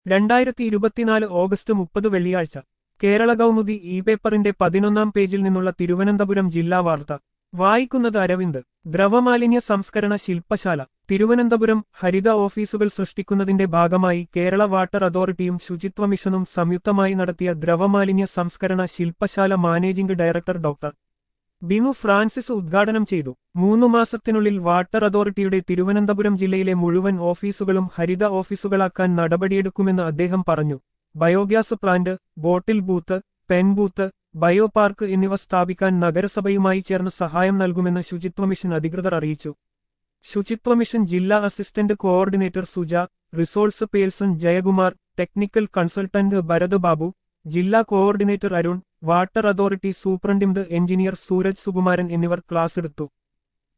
രണ്ടായിരത്തി ഇരുപത്തിനാല് ഓഗസ്റ്റ് മുപ്പത് വെള്ളിയാഴ്ച കേരള കൗമുദി ഇ പേപ്പറിന്റെ പതിനൊന്നാം പേജിൽ നിന്നുള്ള തിരുവനന്തപുരം ജില്ലാ വാർത്ത വായിക്കുന്നത് അരവിന്ദ് ദ്രവമാലിന്യ സംസ്കരണ ശില്പശാല തിരുവനന്തപുരം ഹരിത ഓഫീസുകൾ സൃഷ്ടിക്കുന്നതിന്റെ ഭാഗമായി കേരള വാട്ടർ അതോറിറ്റിയും ശുചിത്വ മിഷനും സംയുക്തമായി നടത്തിയ ദ്രവമാലിന്യ സംസ്കരണ ശില്പശാല managing director doctor Binu Francis ഉദ്ഘാടനം ചെയ്തു മൂന്നു മാസത്തിനുള്ളിൽ വാട്ടർ അതോറിറ്റിയുടെ തിരുവനന്തപുരം ജില്ലയിലെ മുഴുവൻ ഓഫീസുകളും ഹരിത ഓഫീസുകളാക്കാൻ നടപടിയെടുക്കുമെന്ന് അദ്ദേഹം പറഞ്ഞു biogas plant bottle booth pen booth bio park എന്നിവ സ്ഥാപിക്കാൻ നഗരസഭയുമായി ചേർന്ന് സഹായം നൽകുമെന്ന് ശുചിത്വ മിഷൻ അധികൃതർ അറിയിച്ചു ശുചിത്വ മിഷൻ ജില്ലാ assistant coordinator Suja resource person Jayakumar technical consultant Bharath Babu ജില്ലാ coordinator Arun water authority superintending engineer Sooraj Sukumaran എന്നിവർ ക്ലാസ് എടുത്തു